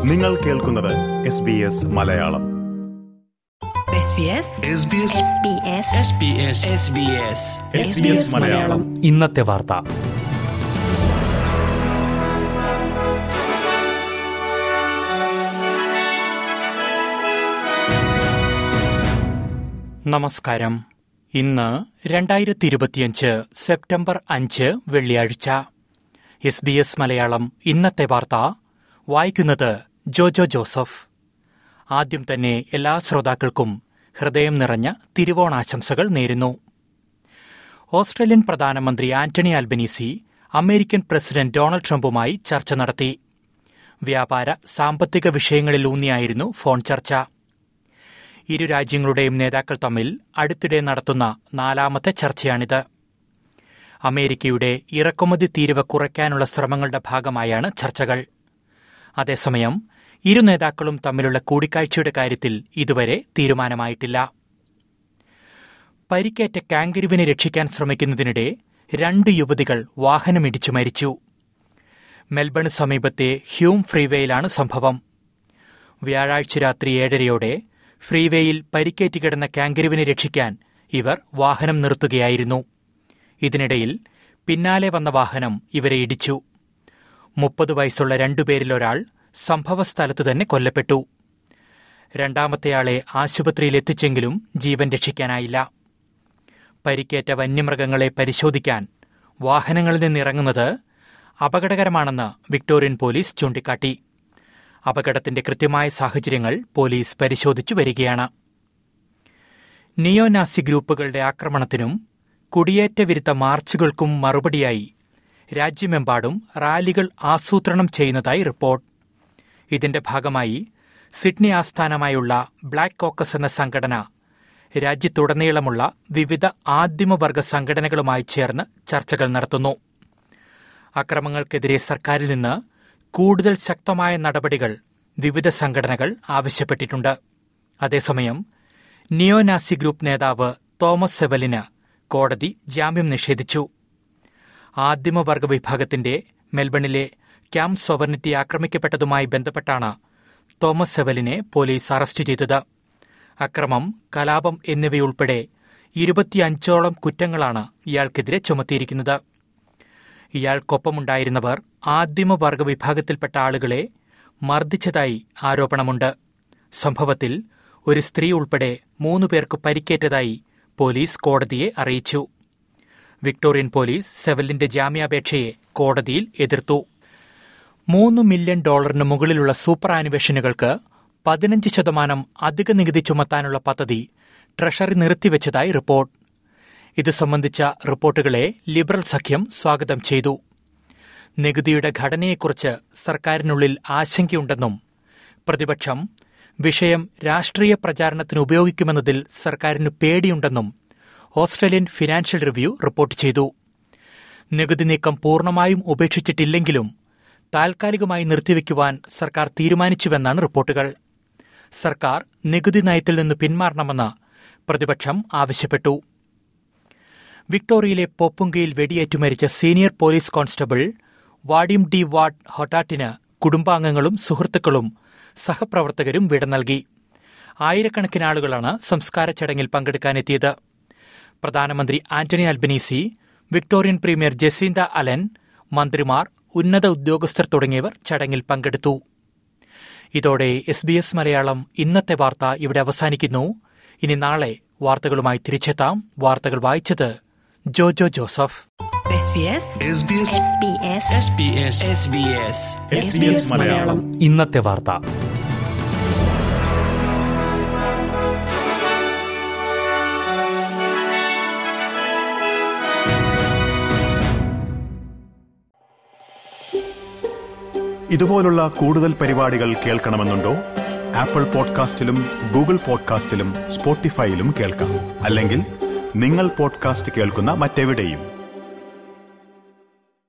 നിങ്ങൾ കേൾക്കുന്നത് S B S Malayalam SBS Malayalam ഇന്നത്തെ വാർത്ത നമസ്കാരം ഇന്ന് രണ്ടായിരത്തി ഇരുപത്തിയഞ്ച് സെപ്റ്റംബർ അഞ്ച് വെള്ളിയാഴ്ച എസ് ബി എസ് മലയാളം ഇന്നത്തെ വാർത്ത വായിക്കുന്നത് ജോജോ ജോസഫ് ആദ്യം തന്നെ എല്ലാ ശ്രോതാക്കൾക്കും ഹൃദയം നിറഞ്ഞ തിരുവോണാശംസകൾ നേരുന്നു ഓസ്ട്രേലിയൻ പ്രധാനമന്ത്രി Anthony Albanese American president Donald ട്രംപുമായി ചർച്ച നടത്തി വ്യാപാര സാമ്പത്തിക വിഷയങ്ങളിൽ ഊന്നിയായിരുന്നു ഫോൺ ചർച്ച ഇരു രാജ്യങ്ങളുടെയും നേതാക്കൾ തമ്മിൽ അടുത്തിടെ നടത്തുന്ന നാലാമത്തെ ചർച്ചയാണിത് അമേരിക്കയുടെ ഇറക്കുമതി തീരുവ കുറയ്ക്കാനുള്ള ശ്രമങ്ങളുടെ ഭാഗമായാണ് ചർച്ചകൾ അതേസമയം ഇരു നേതാക്കളും തമ്മിലുള്ള കൂടിക്കാഴ്ചയുടെ കാര്യത്തിൽ ഇതുവരെ തീരുമാനമായിട്ടില്ല പരിക്കേറ്റ കാങ്കരിവിനെ രക്ഷിക്കാൻ ശ്രമിക്കുന്നതിനിടെ രണ്ട് യുവതികൾ വാഹനമിടിച്ചു മരിച്ചു മെൽബൺ സമീപത്തെ ഹ്യൂം ഫ്രീവേയിലാണ് സംഭവം വ്യാഴാഴ്ച രാത്രി ഏഴരയോടെ ഫ്രീവേയിൽ പരിക്കേറ്റ് കിടന്ന കാങ്കരിവിനെ രക്ഷിക്കാൻ ഇവർ വാഹനം നിർത്തുകയായിരുന്നു ഇതിനിടയിൽ പിന്നാലെ വന്ന വാഹനം ഇവരെ ഇടിച്ചു മുപ്പത് വയസ്സുള്ള രണ്ടുപേരിലൊരാൾ സംഭവസ്ഥലത്ത് തന്നെ കൊല്ലപ്പെട്ടു രണ്ടാമത്തെയാളെ ആശുപത്രിയിൽ എത്തിച്ചെങ്കിലും ജീവൻ രക്ഷിക്കാനായില്ല പരിക്കേറ്റ വന്യമൃഗങ്ങളെ പരിശോധിക്കാൻ വാഹനങ്ങളിൽ നിന്നിറങ്ങുന്നത് അപകടകരമാണെന്ന് വിക്ടോറിയൻ പോലീസ് ചൂണ്ടിക്കാട്ടി അപകടത്തിന്റെ കൃത്യമായ സാഹചര്യങ്ങൾ പോലീസ് പരിശോധിച്ചു വരികയാണ് നിയോനാസി ഗ്രൂപ്പുകളുടെ ആക്രമണത്തിനും കുടിയേറ്റ വിരുദ്ധ മാർച്ചുകൾക്കും മറുപടിയായി രാജ്യമെമ്പാടും റാലികൾ ആസൂത്രണം ചെയ്യുന്നതായി റിപ്പോർട്ട് ഇതിന്റെ ഭാഗമായി സിഡ്നി ആസ്ഥാനമായുള്ള ബ്ലാക്ക് കോക്കസ് എന്ന സംഘടന രാജ്യത്തുടനീളമുള്ള വിവിധ ആദിമവർഗ സംഘടനകളുമായി ചേർന്ന് ചർച്ചകൾ നടത്തുന്നു അക്രമങ്ങൾക്കെതിരെ സർക്കാരിൽ നിന്ന് കൂടുതൽ ശക്തമായ നടപടികൾ വിവിധ സംഘടനകൾ ആവശ്യപ്പെട്ടിട്ടുണ്ട് അതേസമയം നിയോനാസി ഗ്രൂപ്പ് നേതാവ് തോമസ് സെവലിന് കോടതി ജാമ്യം നിഷേധിച്ചു ആദിമവർഗ വിഭാഗത്തിന്റെ മെൽബണിലെ ക്യാമ്പ് സോവർണിറ്റി ആക്രമിക്കപ്പെട്ടതുമായി ബന്ധപ്പെട്ടാണ് തോമസ് സെവലിനെ പോലീസ് അറസ്റ്റ് ചെയ്തത് അക്രമം കലാപം എന്നിവയുൾപ്പെടെ ഇരുപത്തിയഞ്ചോളം കുറ്റങ്ങളാണ് ഇയാൾക്കെതിരെ ചുമത്തിയിരിക്കുന്നത് ഇയാൾക്കൊപ്പമുണ്ടായിരുന്നവർ ആദിമവർഗ വിഭാഗത്തിൽപ്പെട്ട ആളുകളെ മർദ്ദിച്ചതായി ആരോപണമുണ്ട് സംഭവത്തിൽ ഒരു സ്ത്രീ ഉൾപ്പെടെ മൂന്നു പേർക്ക് പരിക്കേറ്റതായി പോലീസ് കോടതിയെ അറിയിച്ചു വിക്ടോറിയൻ പോലീസ് സെവലിന്റെ ജാമ്യാപേക്ഷയെ കോടതിയിൽ എതിർത്തു മൂന്ന് മില്യൺ ഡോളറിന് മുകളിലുള്ള സൂപ്പർ ആനിവേഷനുകൾക്ക് പതിനഞ്ച് ശതമാനം അധിക നികുതി ചുമത്താനുള്ള പദ്ധതി ട്രഷറി നിർത്തിവച്ചതായി റിപ്പോർട്ട് ഇത് സംബന്ധിച്ച റിപ്പോർട്ടുകളെ ലിബറൽ സഖ്യം സ്വാഗതം ചെയ്തു നികുതിയുടെ ഘടനയെക്കുറിച്ച് സർക്കാരിനുള്ളിൽ ആശങ്കയുണ്ടെന്നും പ്രതിപക്ഷം വിഷയം രാഷ്ട്രീയ പ്രചാരണത്തിന് ഉപയോഗിക്കുമെന്നതിൽ സർക്കാരിന് പേടിയുണ്ടെന്നും ഓസ്ട്രേലിയൻ ഫിനാൻഷ്യൽ റിവ്യൂ റിപ്പോർട്ട് ചെയ്തു നികുതി നീക്കം പൂർണ്ണമായും ഉപേക്ഷിച്ചിട്ടില്ലെങ്കിലും താൽക്കാലികമായി നിർത്തിവെക്കുവാൻ സർക്കാർ തീരുമാനിച്ചുവെന്നാണ് റിപ്പോർട്ടുകൾ സർക്കാർ നികുതി നയത്തിൽ നിന്ന് പിന്മാറണമെന്ന് പ്രതിപക്ഷം ആവശ്യപ്പെട്ടു വിക്ടോറിയയിലെ പൊപ്പുങ്കയിൽ വെടിയേറ്റു മരിച്ച senior police constable Vadim de Waart ഹൊട്ടാട്ടിന് കുടുംബാംഗങ്ങളും സുഹൃത്തുക്കളും സഹപ്രവർത്തകരും വിട നൽകി ആയിരക്കണക്കിന് ആളുകളാണ് സംസ്കാര ചടങ്ങിൽ പങ്കെടുക്കാനെത്തിയത് പ്രധാനമന്ത്രി Anthony Albanese Victorian premier Jacinta Allan മന്ത്രിമാർ ഉന്നത ഉദ്യോഗസ്ഥർ തുടങ്ങിയവർ ചടങ്ങിൽ പങ്കെടുത്തു ഇതോടെ എസ് ബി എസ് മലയാളം ഇന്നത്തെ വാർത്ത ഇവിടെ അവസാനിക്കുന്നു ഇനി നാളെ വാർത്തകളുമായി തിരിച്ചെത്താം വാർത്തകൾ വായിച്ചത് ജോജോ ജോസഫ് SBS മലയാളം ഇന്നത്തെ വാർത്ത ഇതുപോലുള്ള കൂടുതൽ പരിപാടികൾ കേൾക്കണമെന്നുണ്ടോ ആപ്പിൾ പോഡ്കാസ്റ്റിലും ഗൂഗിൾ പോഡ്കാസ്റ്റിലും സ്പോട്ടിഫൈയിലും കേൾക്കാം അല്ലെങ്കിൽ നിങ്ങൾ പോഡ്കാസ്റ്റ് കേൾക്കുന്ന മറ്റെവിടെയും